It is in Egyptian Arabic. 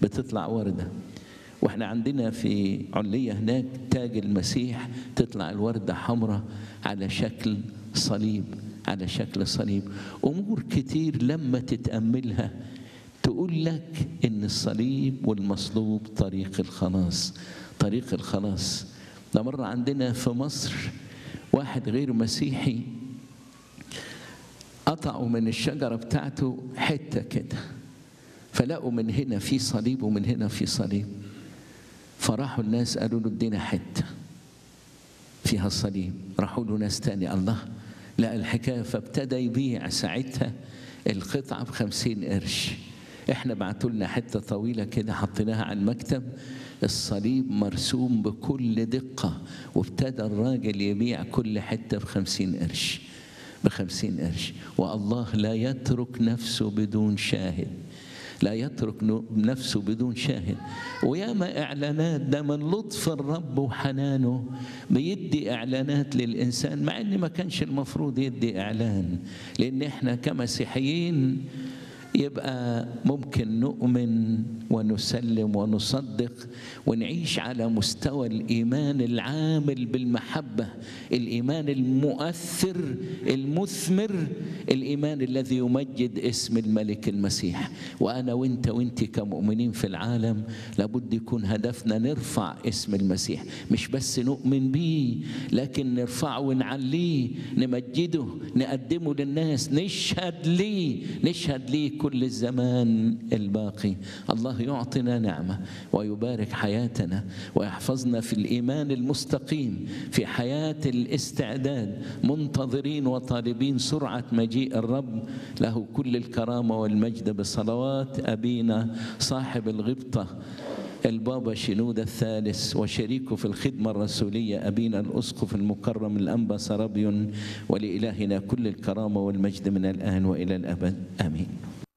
بتطلع وردة واحنا عندنا في علية هناك تاج المسيح تطلع الوردة حمراء على شكل صليب على شكل صليب أمور كتير لما تتأملها تقول لك إن الصليب والمصلوب طريق الخلاص طريق الخلاص ده مرة عندنا في مصر واحد غير مسيحي قطعوا من الشجرة بتاعته حتة كده فلقوا من هنا في صليب ومن هنا في صليب فراحوا الناس قالوا له ادينا حتة فيها الصليب راحوا له ناس تاني الله لقى الحكاية فابتدى يبيع ساعتها القطعة بخمسين قرش احنا بعتوا لنا حتة طويلة كده حطيناها على المكتب الصليب مرسوم بكل دقة وابتدى الراجل يبيع كل حتة بخمسين قرش بخمسين قرش والله لا يترك نفسه بدون شاهد لا يترك نفسه بدون شاهد وياما اعلانات ده من لطف الرب وحنانه بيدي اعلانات للانسان مع ان ما كانش المفروض يدي اعلان لان احنا كمسيحيين يبقى ممكن نؤمن ونسلم ونصدق ونعيش على مستوى الايمان العامل بالمحبه الايمان المؤثر المثمر الايمان الذي يمجد اسم الملك المسيح وانا وانت وانت كمؤمنين في العالم لابد يكون هدفنا نرفع اسم المسيح مش بس نؤمن به لكن نرفعه ونعليه نمجده نقدمه للناس نشهد ليه نشهد ليه كل الزمان الباقي الله يعطينا نعمة ويبارك حياتنا ويحفظنا في الإيمان المستقيم في حياة الاستعداد منتظرين وطالبين سرعة مجيء الرب له كل الكرامة والمجد بصلوات أبينا صاحب الغبطة البابا شنودة الثالث وشريكه في الخدمة الرسولية أبينا الأسقف المكرم الأنبا سرابيون ولإلهنا كل الكرامة والمجد من الآن وإلى الأبد آمين